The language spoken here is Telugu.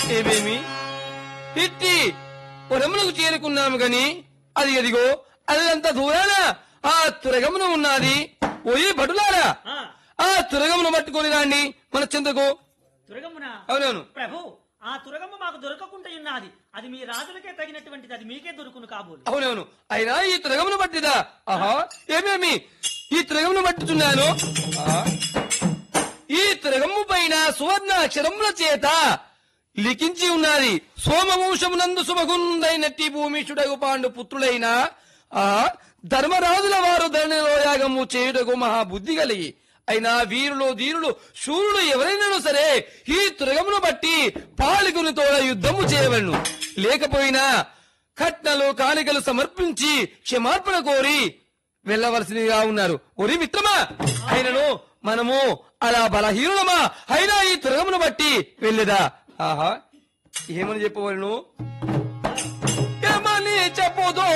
ఏమేమి ఇట్టి పొరములకు చేరుకున్నాము గని అది అదిగో అల్లంత దూరాన ఆ తురగమున ఉన్నది ఓయి భటులారా ఆ, ఆ తురగమును పట్టుకొని రాండి మన చెందకు తురగమ్మున అవునవును ప్రభు ఆ తురగమ్మ మాకు దొరకకుండా ఉన్నది అది మీ రాజులకే తగినటువంటిది అది మీకే దొరుకును కాబోలు అవునవును అయినా ఈ తురగమును పట్టిదా ఆహా ఏమేమి ఈ తురగమును పట్టుచున్నాను ఆహా. ఈ తురగము పైన సువర్ణ అక్షరముల చేత లిఖించి ఉన్నది సోమవంశమునందు సుమగుందైనట్టి భూమిషుడగు పాండు పుత్రులైన ఆ ధర్మరాజుల వారు ధరణిలో యాగము చేయుటకు మహాబుద్ధి కలిగి అయినా వీరులు ధీరులు శూరులు ఎవరైనాను సరే ఈ తురగమును బట్టి పాలుగుని తోడ యుద్ధము చేయవలను లేకపోయినా కట్నలు కాணிకలు సమర్పించి క్షమార్పణ కోరి వెళ్ళవలసిందిగా ఉన్నారు ఒరి మిత్రమా అయినను మనము అలా బలహీనులమా అయినా ఈ తురగమును బట్టి వెళ్ళేదా ఆహా ఏమని చెప్పవలను ఏమని చెప్పదో